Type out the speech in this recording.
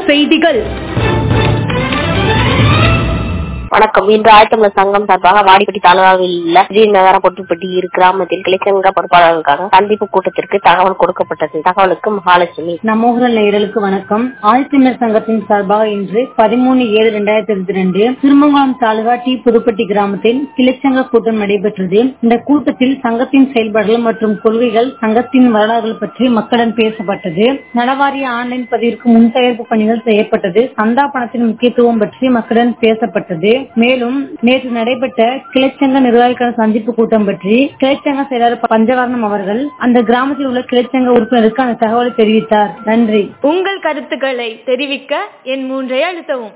செய்திகள் வணக்கம் இன்று ஆயத்தமிழர் சங்கம் சார்பாக வாடிப்பட்டி தாலுகாவில் உள்ள ஸ்ரீநகர பொட்டுப்பட்டி இரு கிராமத்தில் கிளைச்சங்க பொறுப்பாளர்களுக்காக சந்திப்பு கூட்டத்திற்கு தகவல் கொடுக்கப்பட்டது தகவலுக்கு மகாலட்சுமி நமோகரல் நேயர்களுக்கு வணக்கம் ஆதித்தமிழர் சங்கத்தின் சார்பாக இன்று பதிமூணு ஏழு இரண்டாயிரத்தி இருபத்தி ரெண்டு திருமங்கலம் தாலுகா டி புதுப்பட்டி கிராமத்தில் கிளைச்சங்க கூட்டம் நடைபெற்றது இந்த கூட்டத்தில் சங்கத்தின் செயல்பாடுகள் மற்றும் கொள்கைகள் சங்கத்தின் வரலாறுகள் பற்றி மக்களிடம் பேசப்பட்டது நலவாரிய ஆன்லைன் பதிவிற்கு முன் தயாரிப்பு பணிகள் செய்யப்பட்டது சந்தா பணத்தின் முக்கியத்துவம் பற்றி மக்களிடம் பேசப்பட்டது மேலும் நேற்று நடைபெற்ற கிளைச்சங்க நிர்வாகிகள் சந்திப்பு கூட்டம் பற்றி கிளைச்சங்க செயலாளர் பஞ்சவர்ணம் அவர்கள் அந்த கிராமத்தில் உள்ள கிளைச்சங்க உறுப்பினருக்கு அந்த தகவலை தெரிவித்தார் நன்றி உங்கள் கருத்துக்களை தெரிவிக்க என் மூன்றை அழுத்தவும்